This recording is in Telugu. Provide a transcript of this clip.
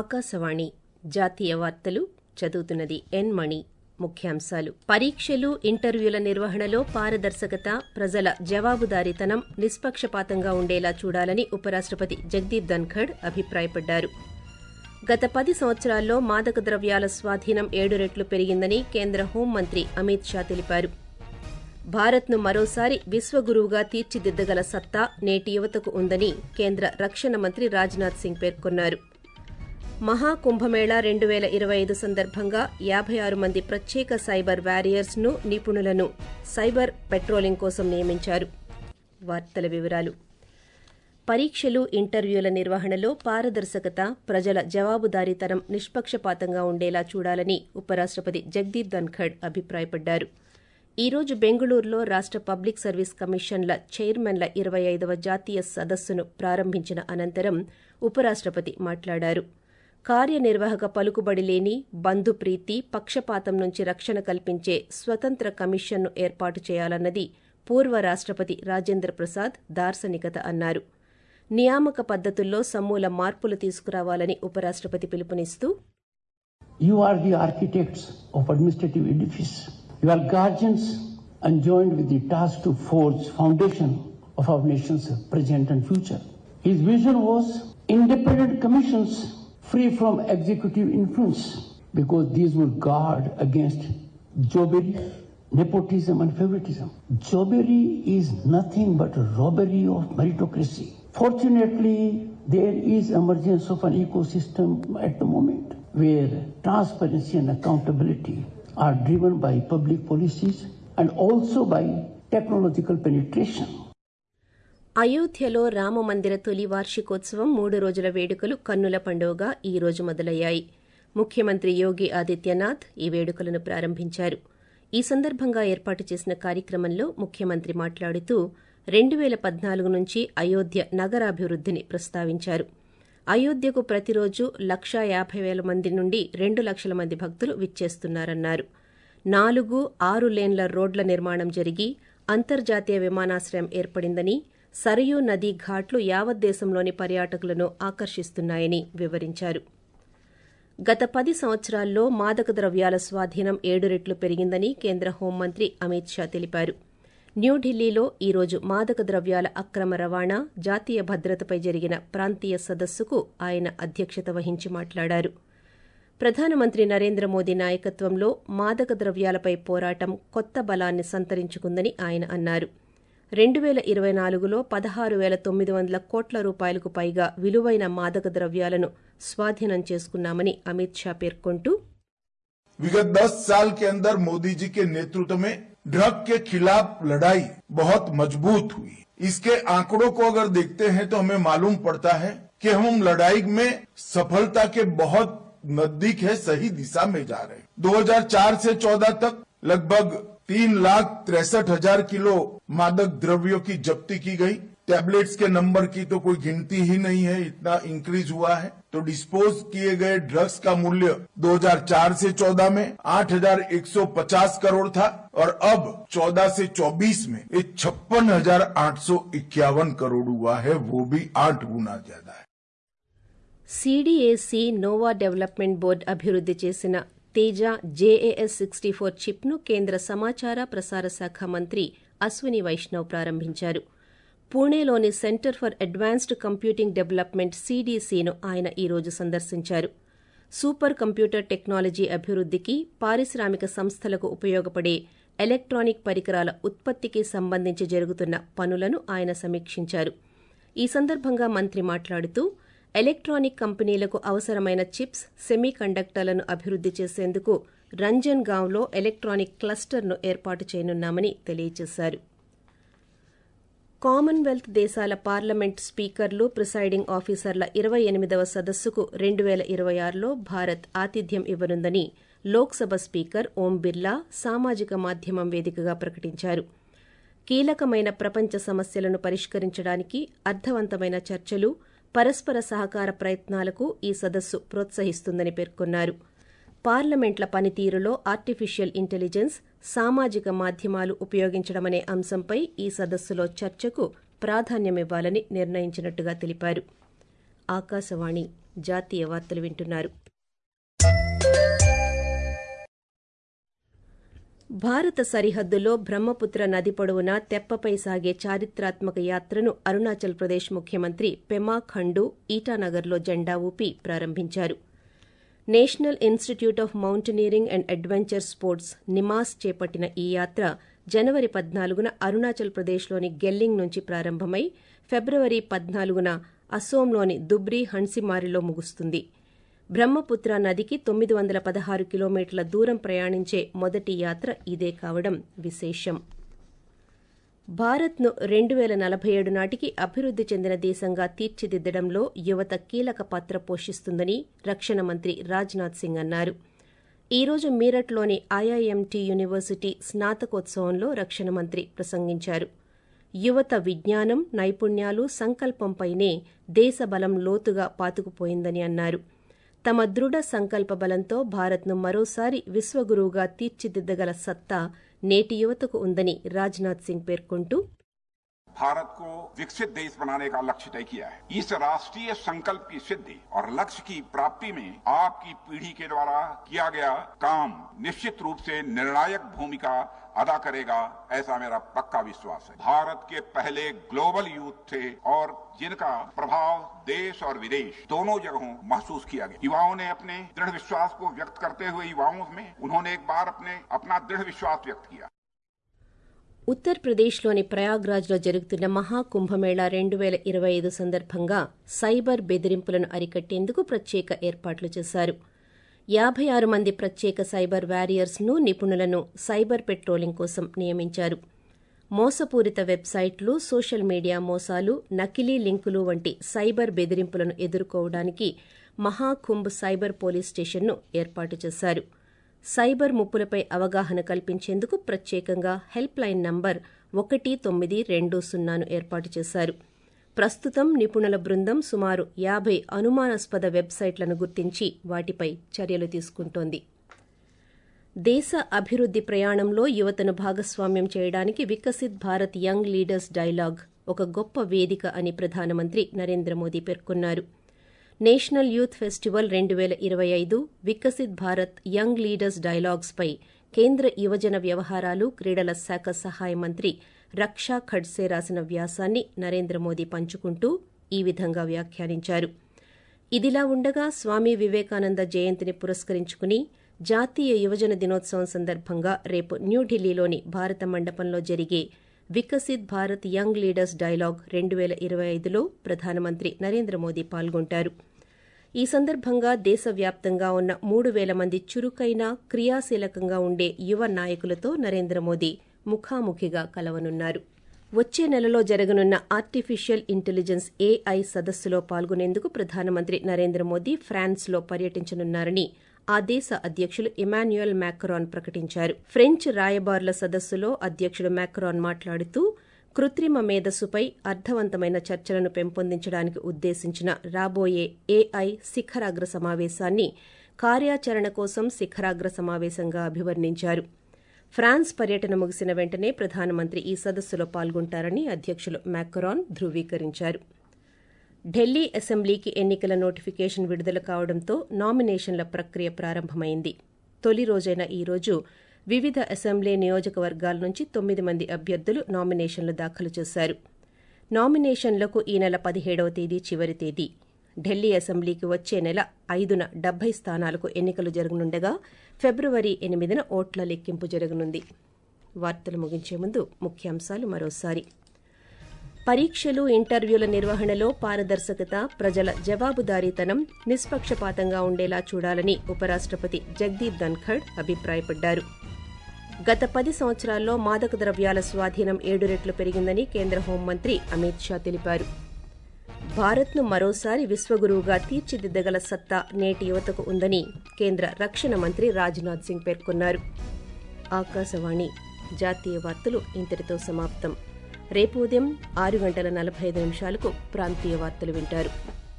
ఆకాశవాణి జాతీయ వార్తలు చదువుతున్నది ఎన్ మణి ముఖ్యాంశాలు పరీక్షలు ఇంటర్వ్యూల నిర్వహణలో పారదర్శకత ప్రజల జవాబుదారీతనం నిష్పక్షపాతంగా ఉండేలా చూడాలని ఉపరాష్టపతి జగదీప్ ధన్ఖడ్ అభిప్రాయపడ్డారు గత పది సంవత్సరాల్లో మాదక ద్రవ్యాల స్వాధీనం ఏడు రెట్లు పెరిగిందని కేంద్ర హోంమంత్రి అమిత్ షా తెలిపారు భారత్ను మరోసారి విశ్వగురువుగా తీర్చిదిద్దగల సత్తా నేటి యువతకు ఉందని కేంద్ర రక్షణ మంత్రి రాజ్నాథ్ సింగ్ పేర్కొన్నారు మహాకుంభమేళా రెండు పేల ఇరవై ఐదు సందర్భంగా యాభై ఆరు మంది ప్రత్యేక సైబర్ వారియర్స్ ను నిపుణులను సైబర్ పెట్రోలింగ్ కోసం నియమించారు వార్తల వివరాలు పరీక్షలు ఇంటర్వ్యూల నిర్వహణలో పారదర్శకత ప్రజల జవాబుదారీతనం నిష్పక్షపాతంగా ఉండేలా చూడాలని ఉపరాష్టపతి జగదీప్ ధన్ఖడ్ అభిప్రాయపడ్డారు ఈ రోజు బెంగళూరులో రాష్ట పబ్లిక్ సర్వీస్ కమిషన్ల చైర్మన్ల ఇరవై ఐదవ జాతీయ సదస్సును ప్రారంభించిన అనంతరం ఉపరాష్టపతి మాట్లాడారు కార్యనిర్వాహక పలుకుబడి లేని బంధుప్రీతి పక్షపాతం నుంచి రక్షణ కల్పించే స్వతంత్ర కమిషన్ను ఏర్పాటు చేయాలన్నది పూర్వ రాష్టపతి రాజేంద్ర ప్రసాద్ దార్శనికత అన్నారు నియామక పద్దతుల్లో సమూల మార్పులు తీసుకురావాలని ఉపరాష్టపతి పిలుపునిస్తూ You are the architects of administrative edifice. You are guardians enjoined with the task to forge foundation of our nation's present and future. His vision was independent commissions free from executive influence because these would guard against jobbery, nepotism and favoritism. Jobbery is nothing but a robbery of meritocracy. Fortunately, there is emergence of an ecosystem at the moment where transparency and accountability are driven by public policies and also by technological penetration. అయోధ్యలో రామమందిర తొలి వార్షికోత్సవం మూడు రోజుల వేడుకలు కన్నుల పండుగగా ఈ రోజు మొదలయ్యాయి ముఖ్యమంత్రి యోగి ఆదిత్యనాథ్ ఈ వేడుకలను ప్రారంభించారు ఈ సందర్భంగా ఏర్పాటు చేసిన కార్యక్రమంలో ముఖ్యమంత్రి మాట్లాడుతూ రెండు పేల పద్నాలుగు నుంచి అయోధ్య నగరాభివృద్దిని ప్రస్తావించారు అయోధ్యకు ప్రతిరోజు లక్షా యాభై వేల మంది నుండి రెండు లక్షల మంది భక్తులు విచ్చేస్తున్నారన్నారు నాలుగు ఆరు లేన్ల రోడ్ల నిర్మాణం జరిగి అంతర్జాతీయ విమానాశ్రయం ఏర్పడిందని సరయూ నదీ ఘాట్లు యావత్ దేశంలోని పర్యాటకులను ఆకర్షిస్తున్నాయని వివరించారు గత పది సంవత్సరాల్లో మాదక ద్రవ్యాల స్వాధీనం ఏడు రెట్లు పెరిగిందని కేంద్ర హోంమంత్రి అమిత్ షా తెలిపారు న్యూఢిల్లీలో ఈ రోజు మాదక ద్రవ్యాల అక్రమ రవాణా జాతీయ భద్రతపై జరిగిన ప్రాంతీయ సదస్సుకు ఆయన అధ్యక్షత వహించి మాట్లాడారు ప్రధానమంత్రి నరేంద్ర మోదీ నాయకత్వంలో మాదక ద్రవ్యాలపై పోరాటం కొత్త బలాన్ని సంతరించుకుందని ఆయన అన్నారు రెండు పేల ఇరవై నాలుగులో పదహారు పేల తొమ్మిది వందల కోట్ల రూపాయలకు పైగా విలువైన మాదక ద్రవ్యాలను స్వాధీనం చేసుకున్నామని అమిత్ షా పేర్కొంటూ विगत दस साल के अंदर मोदी जी के नेतृत्व में ड्रग के खिलाफ लड़ाई बहुत मजबूत हुई इसके आंकड़ों को अगर देखते हैं तो हमें मालूम पड़ता है कि हम लड़ाई में सफलता के बहुत नजदीक है सही दिशा में जा रहे हैं 2004 से 14 तक लगभग तीन लाख तिरसठ हजार किलो मादक द्रव्यों की जब्ती की गई टैबलेट्स के नंबर की तो कोई गिनती ही नहीं है इतना इंक्रीज हुआ है तो डिस्पोज किए गए ड्रग्स का मूल्य 2004 से 14 में 8,150 करोड़ था और अब 14 से 24 में ये छप्पन हजार आठ सौ इक्यावन करोड़ हुआ है वो भी आठ गुना ज्यादा है సీడీఏసీ నోవా డెవలప్మెంట్ బోర్డు అభివృద్ది చేసిన తేజ జేఏఎస్ సిక్స్టీ ఫోర్ చిప్ను కేంద్ర సమాచార ప్రసార శాఖ మంత్రి అశ్విని వైష్ణవ్ ప్రారంభించారు పూణేలోని centre for advanced computing development సీడీసీను ఆయన ఈ రోజు సందర్శించారు సూపర్ కంప్యూటర్ టెక్నాలజీ అభివృద్దికి పారిశ్రామిక సంస్థలకు ఉపయోగపడే ఎలక్ట్రానిక్ పరికరాల ఉత్పత్తికి సంబంధించి జరుగుతున్న పనులను ఆయన సమీక్షించారు ఈ సందర్భంగా మంత్రి మాట్లాడుతూ ఎలక్ట్రానిక్ కంపెనీలకు అవసరమైన చిప్స్ సెమీ కండక్టర్లను అభివృద్ది చేసేందుకు రంజన్ గాంవ్లో ఎలక్ట్రానిక్ క్లస్టర్ను ఏర్పాటు చేయనున్నామని తెలియజేశారు కామన్వెల్త్ దేశాల పార్లమెంట్ స్పీకర్లు ప్రిసైడింగ్ ఆఫీసర్ల ఇరవై ఎనిమిదవ సదస్సుకు రెండు పేల ఇరవై ఆరులో భారత్ ఆతిథ్యం ఇవ్వనుందని లోక్సభ స్పీకర్ ఓం బిర్లా సామాజిక మాధ్యమం వేదికగా ప్రకటించారు కీలకమైన ప్రపంచ సమస్యలను పరిష్కరించడానికి అర్థవంతమైన చర్చలు పరస్పర సహకార ప్రయత్నాలకు ఈ సదస్సు ప్రోత్సహిస్తుందని పేర్కొన్నారు పార్లమెంట్ల పనితీరులో ఆర్టిఫిషియల్ ఇంటెలిజెన్స్ సామాజిక మాధ్యమాలు ఉపయోగించడమనే అంశంపై ఈ సదస్సులో చర్చకు ప్రాధాన్యమివ్వాలని నిర్ణయించినట్టుగా తెలిపారు ఆకాశవాణి జాతీయ వార్తలు వింటున్నారు భారత సరిహద్దులో బ్రహ్మపుత్ర నది పొడవునా తెప్పపై సాగే చారిత్రాత్మక యాత్రను అరుణాచల్ ప్రదేశ్ ముఖ్యమంత్రి పెమా ఖండు ఈటానగర్లో జెండా ఊపి ప్రారంభించారు national institute of mountaineering and adventure sports NIMAS చేపట్టిన ఈ యాత్ర జనవరి పద్నాలుగున అరుణాచల్ ప్రదేశ్లోని గెల్లింగ్ నుంచి ప్రారంభమై ఫిబ్రవరి పద్నాలుగున అసోంలోని దుబ్రి హన్సిమారిలో ముగుస్తుంది బ్రహ్మపుత్ర నదికి తొమ్మిది వందల పదహారు కిలోమీటర్ల దూరం ప్రయాణించే మొదటి యాత్ర ఇదే కావడం విశేషం భారత్ను రెండు వేల నలభై ఏడు నాటికి అభివృద్ది చెందిన దేశంగా తీర్చిదిద్దడంలో యువత కీలక పాత్ర పోషిస్తుందని రక్షణ మంత్రి రాజ్నాథ్ సింగ్ అన్నారు ఈ రోజు మీరట్లోని ఐఐఎంటీ యూనివర్సిటీ స్నాతకోత్సవంలో రక్షణ మంత్రి ప్రసంగించారు యువత విజ్ఞానం నైపుణ్యాలు సంకల్పంపైనే దేశ బలం లోతుగా పాతుకుపోయిందని అన్నారు తమ దృఢ సంకల్ప బలంతో భారత్ను మరోసారి విశ్వగురువుగా తీర్చిదిద్దగల సత్తా నేటి యువతకు ఉందని రాజ్నాథ్ సింగ్ పేర్కొంటూ भारत को विकसित देश बनाने का लक्ष्य तय किया है इस राष्ट्रीय संकल्प की सिद्धि और लक्ष्य की प्राप्ति में आपकी पीढ़ी के द्वारा किया गया काम निश्चित रूप से निर्णायक भूमिका अदा करेगा ऐसा मेरा पक्का विश्वास है भारत के पहले ग्लोबल यूथ थे और जिनका प्रभाव देश और विदेश दोनों जगहों महसूस किया गया युवाओं ने अपने दृढ़ विश्वास को व्यक्त करते हुए युवाओं में उन्होंने एक बार अपने अपना दृढ़ विश्वास व्यक्त किया ఉత్తరప్రదేశ్లోని ప్రయాగ్రాజ్లో జరుగుతున్న మహాకుంభమేళా రెండు వేల ఇరవై ఐదు సందర్భంగా సైబర్ బెదిరింపులను అరికట్టేందుకు ప్రత్యేక ఏర్పాట్లు చేశారు యాభై ఆరు మంది ప్రత్యేక సైబర్ వారియర్స్ను నిపుణులను సైబర్ పెట్రోలింగ్ కోసం నియమించారు మోసపూరిత వెబ్సైట్లు సోషల్ మీడియా మోసాలు నకిలీ లింకులు వంటి సైబర్ బెదిరింపులను ఎదుర్కోవడానికి మహాకుంభ్ సైబర్ పోలీస్ స్టేషన్ను ఏర్పాటు చేశారు సైబర్ ముప్పులపై అవగాహన కల్పించేందుకు ప్రత్యేకంగా హెల్ప్ లైన్ నంబర్ ఒకటి తొమ్మిది రెండు సున్నాను ఏర్పాటు చేశారు ప్రస్తుతం నిపుణుల బృందం సుమారు యాభై అనుమానాస్పద వెబ్సైట్లను గుర్తించి వాటిపై చర్యలు తీసుకుంటోంది దేశ అభివృద్ది ప్రయాణంలో యువతను భాగస్వామ్యం చేయడానికి Viksit Bharat young leaders dialogue ఒక గొప్ప వేదిక అని ప్రధానమంత్రి నరేంద్ర మోదీ పేర్కొన్నారు నేషనల్ యూత్ ఫెస్టివల్ రెండు వేల ఇరవై ఐదు Viksit Bharat young leaders dialogues పై కేంద్ర యువజన వ్యవహారాలు క్రీడల శాఖ సహాయ మంత్రి రక్షా ఖడ్సే రాసిన వ్యాసాన్ని నరేంద్ర మోదీ పంచుకుంటూ ఈ విధంగా వ్యాఖ్యానించారు ఇదిలా ఉండగా స్వామి వివేకానంద జయంతిని పురస్కరించుకుని జాతీయ యువజన దినోత్సవం సందర్భంగా రేపు న్యూఢిల్లీలోని భారత మండపంలో జరిగే Viksit Bharat young leaders dialogue రెండు వేల ఇరవై ఐదులో ప్రధానమంత్రి నరేంద్ర మోదీ పాల్గొంటారు ఈ సందర్భంగా దేశవ్యాప్తంగా ఉన్న మూడు వేల మంది చురుకైన క్రియాశీలకంగా ఉండే యువ నాయకులతో నరేంద్ర మోదీ ముఖాముఖిగా కలవనున్నారు వచ్చే నెలలో జరగనున్న ఆర్టిఫిషియల్ ఇంటెలిజెన్స్ ఏఐ సదస్సులో పాల్గొనేందుకు ప్రధానమంత్రి నరేంద్ర మోదీ ఫ్రాన్స్లో పర్యటించనున్నారని ఆ దేశ అధ్యకులు ఇమాన్యుయల్ మ్యాక్రాన్ ప్రకటించారు ఫ్రెంచ్ రాయబారుల సదస్సులో అధ్యకుడు మ్యాక్రాన్ మాట్లాడుతూ కృత్రిమ మేధస్సుపై అర్థవంతమైన చర్చలను పెంపొందించడానికి ఉద్దేశించిన రాబోయే ఏఐ శిఖరాగ్ర సమావేశాన్ని కార్యాచరణ కోసం శిఖరాగ్ర సమావేశంగా అభివర్ణించారు ఫ్రాన్స్ పర్యటన ముగిసిన వెంటనే ప్రధానమంత్రి ఈ సదస్సులో పాల్గొంటారని అధ్యకులు మ్యాక్రాన్ ధృవీకరించారు ఢిల్లీ అసెంబ్లీకి ఎన్నికల నోటిఫికేషన్ విడుదల కావడంతో నామినేషన్ల ప్రక్రియ ప్రారంభమైంది తొలి రోజైన ఈ రోజు వివిధ అసెంబ్లీ నియోజకవర్గాల నుంచి తొమ్మిది మంది అభ్యర్థులు నామినేషన్లు దాఖలు చేశారు నామినేషన్లకు ఈ నెల పదిహేడవ తేదీ చివరి తేదీ ఢిల్లీ అసెంబ్లీకి వచ్చే నెల ఐదున డెబ్బై స్థానాలకు ఎన్నికలు జరగనుండగా ఫిబ్రవరి ఎనిమిదిన ఓట్ల లెక్కింపు జరగనుంది వార్తలు ముగించే ముందు ముఖ్యాంశాలు మరోసారి పరీక్షలు ఇంటర్వ్యూల నిర్వహణలో పారదర్శకత ప్రజల జవాబుదారీతనం నిష్పక్షపాతంగా ఉండేలా చూడాలని ఉపరాష్టపతి జగదీప్ ధన్ఖడ్ అభిప్రాయపడ్డారు గత పది సంవత్సరాల్లో మాదక ద్రవ్యాల స్వాధీనం ఏడు రెట్లు పెరిగిందని కేంద్ర హోంమంత్రి అమిత్ షా తెలిపారు భారత్ను మరోసారి విశ్వగురువుగా తీర్చిదిద్దగల సత్తా నేటి యువతకు ఉందని కేంద్ర రక్షణ మంత్రి రాజ్నాథ్ సింగ్ పేర్కొన్నారు ఆకాశవాణి జాతీయ వార్తలు ఇంతటితో సమాప్తం రేపు ఉదయం ఆరు గంటల నలభై ఐదు నిమిషాలకు ప్రాంతీయ వార్తలు వింటారు